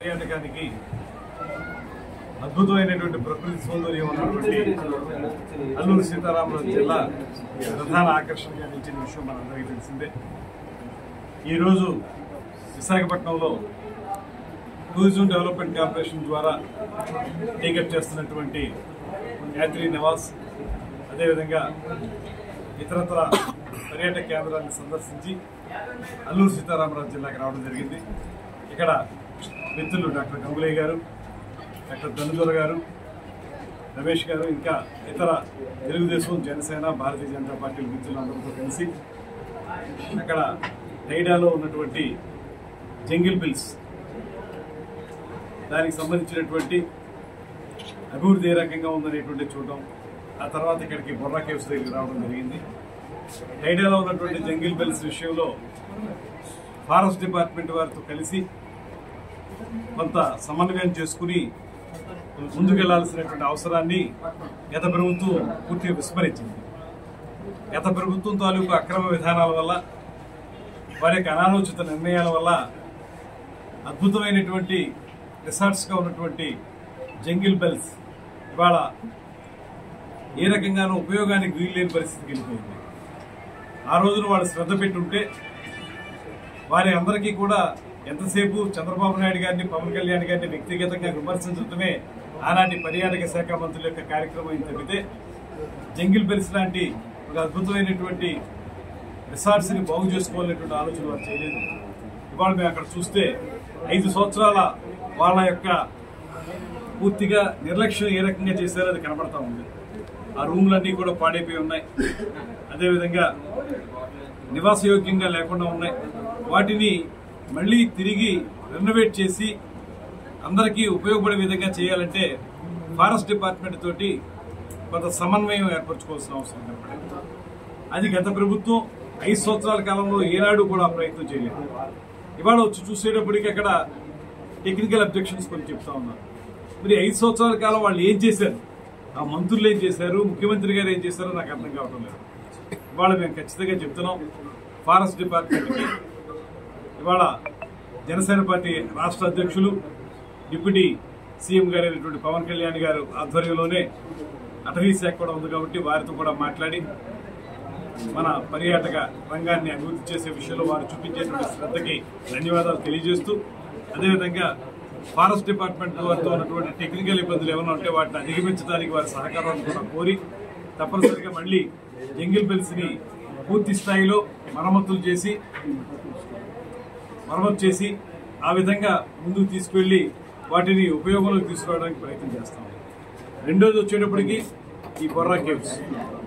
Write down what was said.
పర్యాటకానికి అద్భుతమైనటువంటి ప్రకృతి సౌందర్యం ఉన్నటువంటి అల్లూరు సీతారామరాజు జిల్లా ప్రధాన ఆకర్షణగా నిలిచిన విషయం మనందరికీ తెలిసిందే ఈరోజు విశాఖపట్నంలో టూరిజం డెవలప్మెంట్ కార్పొరేషన్ ద్వారా టేకప్ చేస్తున్నటువంటి యాత్రి నివాస్ అదేవిధంగా ఇతరత్ర పర్యాటక కేంద్రాన్ని సందర్శించి అల్లూరు సీతారామరాజు జిల్లాకి రావడం జరిగింది ఇక్కడ మిత్రులు డాక్టర్ గంగులయ్య గారు డాక్టర్ ధనుజుల గారు రమేష్ గారు ఇంకా ఇతర తెలుగుదేశం జనసేన భారతీయ జనతా పార్టీ మిత్రులందరితో కలిసి అక్కడ నైడాలో ఉన్నటువంటి జంగిల్ బిల్స్ దానికి సంబంధించినటువంటి అభివృద్ధి ఏ రకంగా ఉందనేటువంటి చూడడం ఆ తర్వాత ఇక్కడికి బొర్రా కేవ్స్ దగ్గరికి రావడం జరిగింది నైడాలో ఉన్నటువంటి జంగిల్ బిల్స్ విషయంలో ఫారెస్ట్ డిపార్ట్మెంట్ వారితో కలిసి కొంత సమన్వయం చేసుకుని ముందుకెళ్లాల్సినటువంటి అవసరాన్ని గత ప్రభుత్వం పూర్తిగా విస్మరించింది గత ప్రభుత్వం తాలూకు అక్రమ విధానాల వల్ల వారి యొక్క అనాలోచిత నిర్ణయాల వల్ల అద్భుతమైనటువంటి రిసార్ట్స్గా ఉన్నటువంటి జంగిల్ బెల్స్ ఇవాళ ఏ రకంగానూ ఉపయోగానికి వీల్లేని పరిస్థితికి వెళ్ళిపోయింది ఆ రోజున వాళ్ళు శ్రద్ధ పెట్టుంటే వారి అందరికీ కూడా ఎంతసేపు చంద్రబాబు నాయుడు గారిని పవన్ కళ్యాణ్ గారిని వ్యక్తిగతంగా విమర్శించడమే ఆనాటి పర్యాటక శాఖ మంత్రుల యొక్క కార్యక్రమం అని తప్పితే జంగిల్ బెల్స్ లాంటి ఒక అద్భుతమైనటువంటి రిసార్ట్స్ ని బాగు చేసుకోవాలనేటువంటి ఆలోచన వారు చేయలేదు ఇవాళ మేము అక్కడ చూస్తే ఐదు సంవత్సరాల వాళ్ళ యొక్క పూర్తిగా నిర్లక్ష్యం ఏ రకంగా చేశారో అది కనబడతా ఉంది ఆ రూమ్లన్నీ కూడా పాడైపోయి ఉన్నాయి అదేవిధంగా నివాసయోగ్యంగా లేకుండా ఉన్నాయి వాటిని మళ్ళీ తిరిగి రెనోవేట్ చేసి అందరికీ ఉపయోగపడే విధంగా చేయాలంటే ఫారెస్ట్ డిపార్ట్మెంట్ తోటి కొంత సమన్వయం ఏర్పరచుకోవాల్సిన అవసరం కనపడింది అది గత ప్రభుత్వం ఐదు సంవత్సరాల కాలంలో ఏనాడు కూడా ఆ ప్రయత్నం చేయలేదు ఇవాళ వచ్చి చూసేటప్పటికి అక్కడ టెక్నికల్ అబ్జెక్షన్స్ కొన్ని చెప్తా ఉన్నారు మరి ఐదు సంవత్సరాల కాలం వాళ్ళు ఏం చేశారు ఆ మంత్రులు ఏం చేశారు ముఖ్యమంత్రి గారు ఏం చేశారో నాకు అర్థం కావడం లేదు ఇవాళ మేము ఖచ్చితంగా చెప్తున్నాం ఫారెస్ట్ డిపార్ట్మెంట్కి ఇవాళ జనసేన పార్టీ రాష్ట్ర అధ్యక్షులు డిప్యూటీ సీఎం గారు అయినటువంటి పవన్ కళ్యాణ్ గారు ఆధ్వర్యంలోనే అటవీ శాఖ కూడా ఉంది కాబట్టి వారితో కూడా మాట్లాడి మన పర్యాటక రంగాన్ని అభివృద్ధి చేసే విషయంలో వారు చూపించేటువంటి శ్రద్ధకి ధన్యవాదాలు తెలియజేస్తూ అదేవిధంగా ఫారెస్ట్ డిపార్ట్మెంట్ వారితో ఉన్నటువంటి టెక్నికల్ ఇబ్బందులు ఏమైనా ఉంటే వాటిని అధిగమించడానికి వారి సహకారాన్ని కూడా కోరి తప్పనిసరిగా మళ్ళీ జంగిల్ బెల్స్ ని పూర్తి స్థాయిలో మరమ్మతులు చేసి మరమ్మతు చేసి ఆ విధంగా ముందుకు తీసుకువెళ్లి వాటిని ఉపయోగంలోకి తీసుకురావడానికి ప్రయత్నం చేస్తాం రెండోది వచ్చేటప్పటికి ఈ బొర్రా కేవ్స్